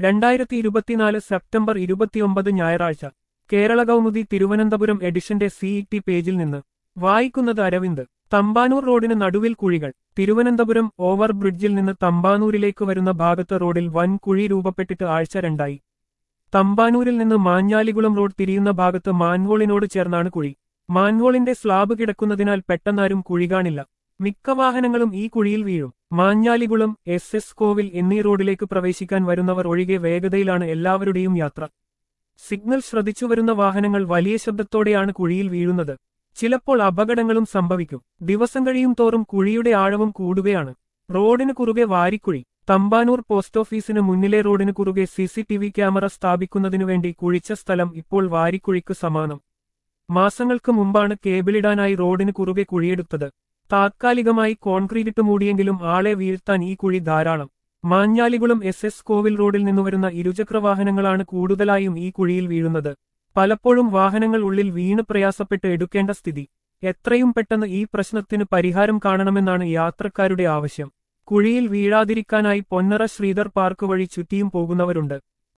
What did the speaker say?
രണ്ടായിരത്തി ഇരുപത്തിനാല് സെപ്റ്റംബർ ഇരുപത്തിയൊമ്പത് ഞായറാഴ്ച കേരള കൗമുദി തിരുവനന്തപുരം എഡിഷന്റെ സിഇടി പേജിൽ നിന്ന് വായിക്കുന്നത് അരവിന്ദ് തമ്പാനൂർ റോഡിന് നടുവിൽ കുഴികൾ തിരുവനന്തപുരം ഓവർ ബ്രിഡ്ജിൽ നിന്ന് തമ്പാനൂരിലേക്ക് വരുന്ന ഭാഗത്ത് റോഡിൽ വൻ കുഴി രൂപപ്പെട്ടിട്ട് ആഴ്ച രണ്ടായി തമ്പാനൂരിൽ നിന്ന് മാഞ്ഞാലികുളം റോഡ് തിരിയുന്ന ഭാഗത്ത് മാൻവോളിനോട് ചേർന്നാണ് കുഴി മാൻവോളിന്റെ സ്ലാബ് കിടക്കുന്നതിനാൽ പെട്ടെന്നാരും കുഴി കാണില്ല മിക്ക വാഹനങ്ങളും ഈ കുഴിയിൽ വീഴും മാഞ്ഞാലികുളം എസ് എസ് കോവിൽ എന്നീ റോഡിലേക്ക് പ്രവേശിക്കാൻ വരുന്നവർ ഒഴികെ വേഗതയിലാണ് എല്ലാവരുടെയും യാത്ര സിഗ്നൽ ശ്രദ്ധിച്ചു വരുന്ന വാഹനങ്ങൾ വലിയ ശബ്ദത്തോടെയാണ് കുഴിയിൽ വീഴുന്നത് ചിലപ്പോൾ അപകടങ്ങളും സംഭവിക്കും ദിവസം കഴിയും തോറും കുഴിയുടെ ആഴവും കൂടുകയാണ് റോഡിന് കുറുകെ വാരിക്കുഴി തമ്പാനൂർ പോസ്റ്റ് ഓഫീസിന് മുന്നിലെ റോഡിന് കുറുകെ സിസിടിവി ക്യാമറ സ്ഥാപിക്കുന്നതിനു വേണ്ടി കുഴിച്ച സ്ഥലം ഇപ്പോൾ വാരിക്കുഴിക്ക് സമാനം മാസങ്ങൾക്ക് മുമ്പാണ് കേബിളിടാനായി റോഡിന് കുറുകെ കുഴിയെടുത്തത് താത്കാലികമായി കോൺക്രീറ്റ് മൂടിയെങ്കിലും ആളെ വീഴ്ത്താൻ ഈ കുഴി ധാരാളം മാഞ്ഞാലികുളം എസ് എസ് കോവിൽ റോഡിൽ നിന്നുവരുന്ന ഇരുചക്ര വാഹനങ്ങളാണ് കൂടുതലായും ഈ കുഴിയിൽ വീഴുന്നത് പലപ്പോഴും വാഹനങ്ങൾ ഉള്ളിൽ വീണ് പ്രയാസപ്പെട്ട് എടുക്കേണ്ട സ്ഥിതി എത്രയും പെട്ടെന്ന് ഈ പ്രശ്നത്തിന് പരിഹാരം കാണണമെന്നാണ് യാത്രക്കാരുടെ ആവശ്യം കുഴിയിൽ വീഴാതിരിക്കാനായി പൊന്നറ ശ്രീധർ പാർക്ക് വഴി ചുറ്റിയും പോകുന്നവരുണ്ട്